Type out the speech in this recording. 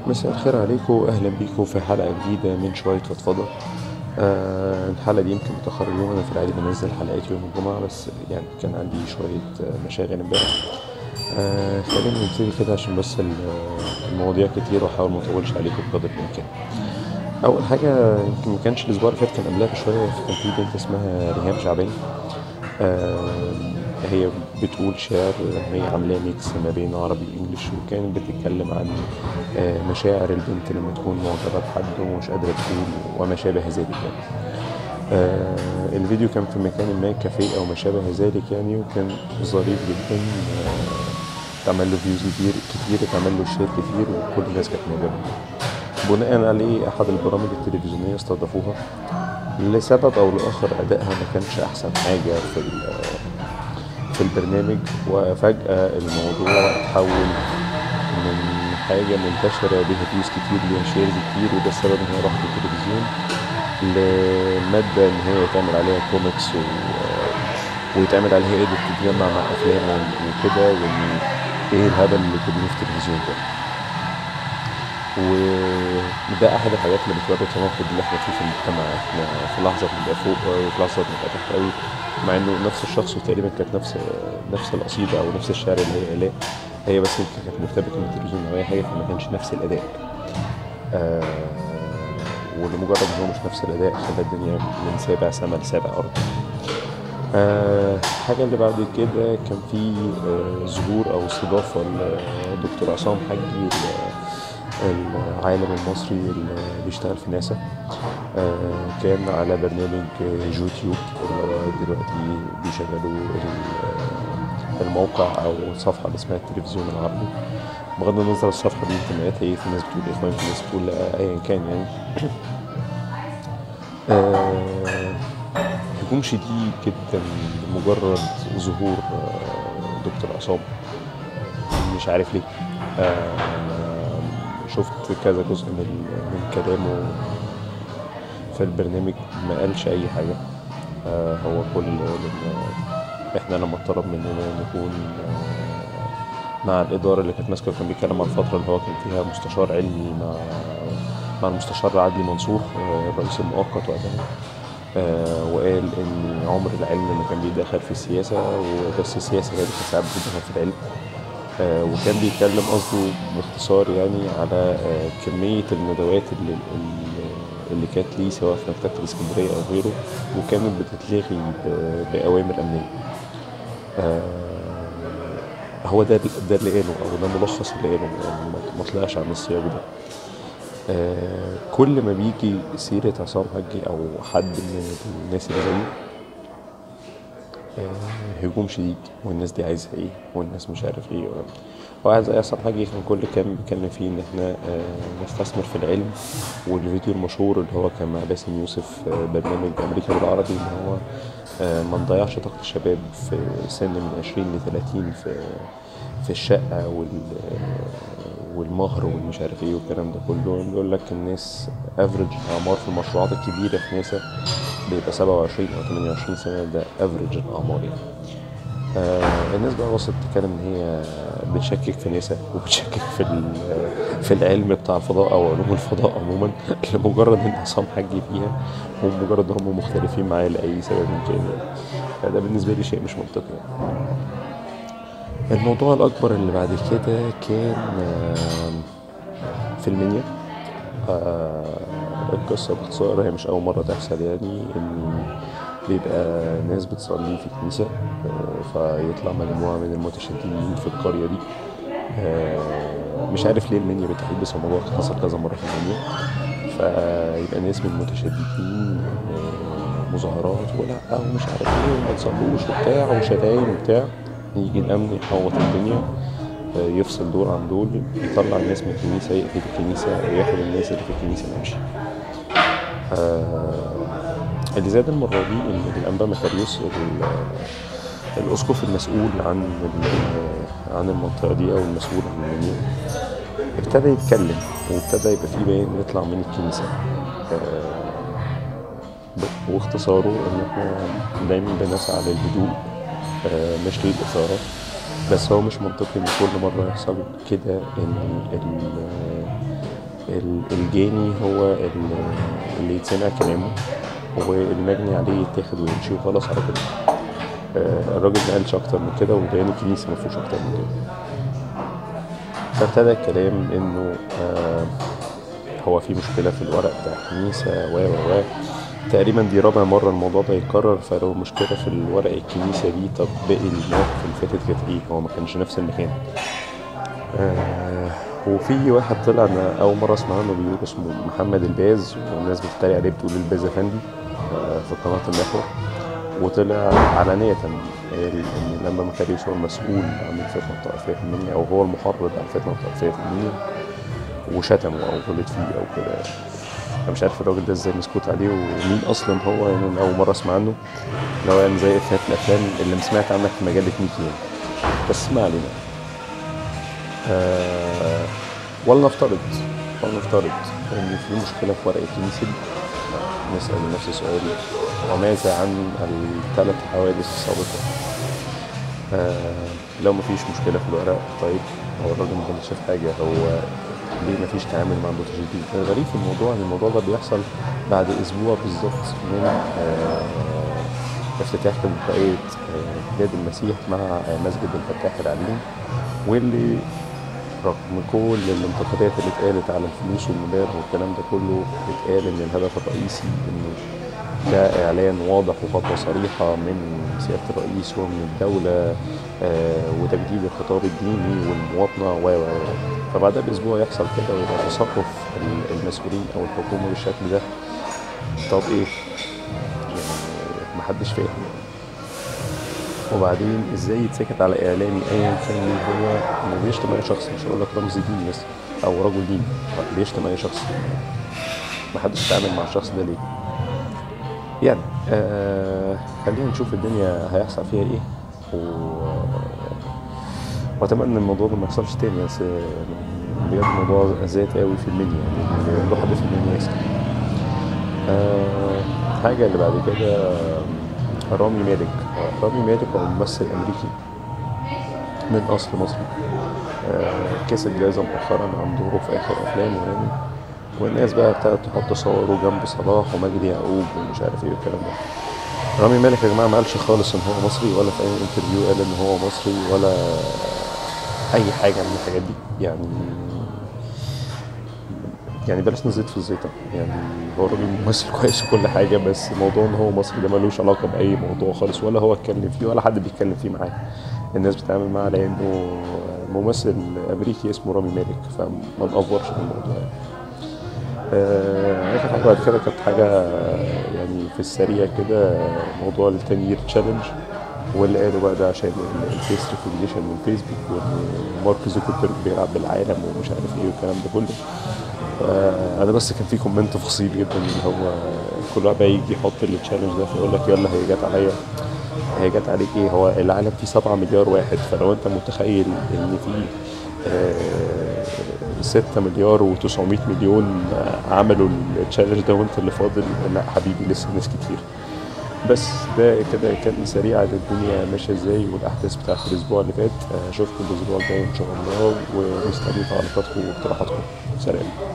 مساء الخير عليكم اهلا بيكم في حلقه جديده من شويه فضفضه آه الحلقه دي يمكن متاخر اليوم انا في العادي بنزل حلقات يوم الجمعه بس يعني كان عندي شويه آه، مشاغل امبارح آه خلينا نبتدي كده عشان بس ال- المواضيع كتير واحاول ما اطولش عليكم بقدر الامكان اول حاجه يمكن ما كانش الاسبوع اللي فات كان قبلها بشويه كان في بنت اسمها ريهام شعبان آه هي بتقول شعر هي عاملاه ميكس ما بين عربي وانجليش وكانت بتتكلم عن آه، مشاعر البنت لما تكون معجبة بحد ومش قادرة تقول وما شابه ذلك يعني. آه الفيديو كان في مكان ما كافيه او ما شابه ذلك يعني وكان ظريف جدا آه اتعمل له فيوز كتير كتير اتعمل له شير كتير وكل الناس كانت معجبة بناء عليه احد البرامج التلفزيونية استضافوها لسبب او لاخر ادائها ما كانش احسن حاجة في ال- في البرنامج وفجأة الموضوع اتحول من حاجة منتشرة ليها فيوز كتير ليها شيرز كتير وده السبب ان هي راحت التلفزيون لمادة ان هي تعمل عليها كوميكس و... ويتعمل عليها ايديت تتجمع مع افلام وكده وان ايه الهبل اللي كنا في التلفزيون ده وده احد الحاجات اللي بتوري التناقض اللي احنا فيه في المجتمع احنا في لحظه بنبقى فوق قوي وفي لحظه بنبقى تحت قوي مع انه نفس الشخص وتقريبا كانت نفس نفس القصيده او نفس الشعر اللي هي قالاه هي بس يمكن كانت مرتبطه من التلفزيون او اي حاجه فما كانش نفس الاداء آه ولمجرد ان هو مش نفس الاداء خلى الدنيا من سابع سما لسابع ارض آه الحاجة اللي بعد كده كان في آه ظهور أو استضافة لدكتور عصام حجي ال- العالم المصري اللي بيشتغل في ناسا آه كان على برنامج يوتيوب اللي هو دلوقتي بيشغلوا ال- الموقع أو الصفحة اللي اسمها التلفزيون العربي بغض النظر الصفحة دي انتماءاتها ايه في ناس بتقول إخوان في ناس بتقول لا، أيا كان يعني آه هجوم شديد جدا لمجرد ظهور آه، دكتور عصام مش عارف ليه آه، شفت كذا جزء من من كلامه في البرنامج ما قالش اي حاجه آه، هو كل لما احنا لما اتطلب مننا نكون آه، مع الاداره اللي كانت ماسكه كان بيتكلم عن الفتره اللي هو كان فيها مستشار علمي مع مع المستشار عدلي منصور آه، الرئيس المؤقت وقتها آه، وقال ان عمر العلم ما كان بيدخل في السياسه وبس السياسه هي اللي كانت ساعات بتدخل في العلم آه، وكان بيتكلم قصده باختصار يعني على آه، كميه الندوات اللي اللي- اللي كانت ليه سواء في مكتبه الاسكندريه او غيره وكانت بتتلغي ب- باوامر امنيه آه، هو ده ده اللي قاله او ده ملخص اللي قاله يعني ما- ما طلعش عن السياق ده آه، كل ما بيجي سيرة عصام حجي أو حد من الناس اللي زيه آه، هجوم شديد والناس دي عايزة ايه والناس مش عارف ايه واحد زي عصام حجي كان كل كلام بيتكلم فيه ان احنا آه، نستثمر في العلم والفيديو المشهور اللي هو كان مع باسم يوسف آه، برنامج امريكا بالعربي ان هو آه، ما نضيعش طاقة الشباب في سن من 20 ل 30 في في الشقة وال والمهر والمش عارف ايه والكلام ده كله بيقول لك الناس افريج اعمار في المشروعات الكبيره في ناسا بيبقى 27 او 28 سنه ده افريج الاعمار يعني آه الناس بقى وصلت تتكلم ان هي بتشكك في ناسا وبتشكك في ال- في العلم بتاع الفضاء او علوم الفضاء عموما لمجرد ان عصام حجي فيها ومجرد ان هم مختلفين معاه لاي سبب كان يعني فده بالنسبه لي شيء مش منطقي يعني. الموضوع الأكبر اللي بعد كده كان آم، في المنيا آه، القصة باختصار هي مش أول مرة تحصل يعني إن بيبقى ناس بتصلي في كنيسة آه، فيطلع مجموعة من المتشددين في القرية دي آه، مش عارف ليه المنيا بالتحديد بس الموضوع حصل كذا مرة في المنيا فيبقى ناس من المتشددين آه، مظاهرات ولا ومش عارف ايه وما تصلوش وبتاع وشتايم وبتاع يجي الامن يحوط الدنيا آه، يفصل دول عن دول يطلع الناس من الكنيسه يقفل الكنيسه وياخد الناس اللي في الكنيسه ويمشي آه، اللي زاد المره دي ان الانبا مكاريوس ال- الاسقف المسؤول عن ال- عن المنطقه دي او المسؤول عن المنيا ابتدى يتكلم وابتدى يبقى فيه بيان يطلع من الكنيسه آه، ب- واختصاره ان احنا دايما بنسعى للهدوء آه، مش للاثاره بس هو مش منطقي ان كل مره يحصل كده ان ال- ال- الجاني هو ال- اللي يتسمع كلامه والمجني عليه يتاخد ويمشي وخلاص على كده آه، الراجل ما قالش اكتر من كده وديان الكنيسه ما فيهوش اكتر من كده فابتدى الكلام انه آه هو في مشكله في الورق بتاع الكنيسه و و و تقريبا دي رابع مره الموضوع ده يتكرر فلو مشكله في الورق الكنيسه دي طب باقي المواقف اللي فاتت كانت ايه هو ما كانش نفس المكان آه وفي واحد طلع انا اول مره اسمع عنه بيقول اسمه محمد الباز والناس بتتريق عليه بتقول الباز افندي آه في قناه المحور وطلع علانية قال إن لما مكاريوس هو المسؤول عن الفتنة الطائفية في المنيا أو هو المحرض على الفتنة الطائفية في المنيا وشتمه أو غلط فيه أو كده أنا مش عارف الراجل ده ازاي مسكوت عليه ومين أصلا هو يعني أنا أول مرة أسمع عنه اللي هو يعني زي إفيهات الأفلام اللي سمعت عنك في مجلة ميكي يعني بس ما علينا آه ولنفترض ولنفترض إن في مشكلة في ورقة الكنيسة نسأل نفس السؤال وماذا عن الثلاث حوادث السابقة آه لو مفيش مشكلة في الورق طيب هو الراجل ما كانش شاف حاجة هو ليه مفيش تعامل مع الدكتور جديد الغريب في الموضوع ان الموضوع ده بيحصل بعد اسبوع بالظبط من آه افتتاح ديمقراطية آه بلاد المسيح مع آه مسجد الفتاح العليم واللي رغم كل الانتقادات اللي اتقالت على الفلوس والمبالغ والكلام ده كله اتقال ان الهدف الرئيسي انه ده اعلان واضح وخطوه صريحه من سياده الرئيس ومن الدوله آه وتجديد الخطاب الديني والمواطنه و و و فبعدها باسبوع يحصل كده ويبقى تصرف المسؤولين او الحكومه بالشكل ده طب ايه؟ يعني محدش فاهم يعني. وبعدين ازاي يتسكت على اعلامي ايا كان مين هو انه بيشتم اي شخص مش هقول لك رمز ديني بس او رجل ديني بيشتم اي شخص محدش يتعامل مع الشخص ده ليه يعني آه خلينا نشوف الدنيا هيحصل فيها ايه و... واتمنى الموضوع ده ما يحصلش تاني بس بجد الموضوع زاد قوي في المنيا يعني لو حد في المنيا يسكت آه حاجة اللي بعد كده رامي مالك رامي مالك هو ممثل أمريكي من أصل مصري آه كسب جايزة مؤخرا عن دوره في آخر أفلامه يعني والناس بقى ابتدت تحط صوره جنب صلاح ومجدي يعقوب ومش عارف ايه والكلام ده رامي مالك يا جماعة ما قالش خالص إن هو مصري ولا في أي انترفيو قال إن هو مصري ولا أي حاجة من الحاجات دي يعني يعني بلاش نزيد في الزيطة يعني هو راجل ممثل كويس وكل حاجة بس موضوع ان هو مصري ده ملوش علاقة بأي موضوع خالص ولا هو اتكلم فيه ولا حد بيتكلم فيه معاه الناس بتتعامل معاه على انه ممثل امريكي اسمه رامي مالك فما نقفرش في الموضوع يعني. آه اخر حاجة بعد كده كانت حاجة يعني في السريع كده موضوع التنير تشالنج واللي قالوا بقى ده عشان الفيس ريكوجنيشن والفيسبوك ومارك زوكربيرج بيلعب بالعالم ومش عارف ايه والكلام ده كله آه انا بس كان في كومنت فصيل جدا اللي هو كل واحد بقى يجي يحط التشالنج ده فيقول لك يلا هي جت عليا هي جت عليك ايه هو العالم فيه 7 مليار واحد فلو انت متخيل ان في آه 6 مليار و900 مليون عملوا التشالنج ده وانت اللي فاضل لا حبيبي لسه ناس كتير بس ده كده كان سريعا الدنيا ماشيه ازاي والاحداث بتاعت الاسبوع اللي فات اشوفكم الاسبوع الجاي ان شاء الله ومستني تعليقاتكم واقتراحاتكم سلام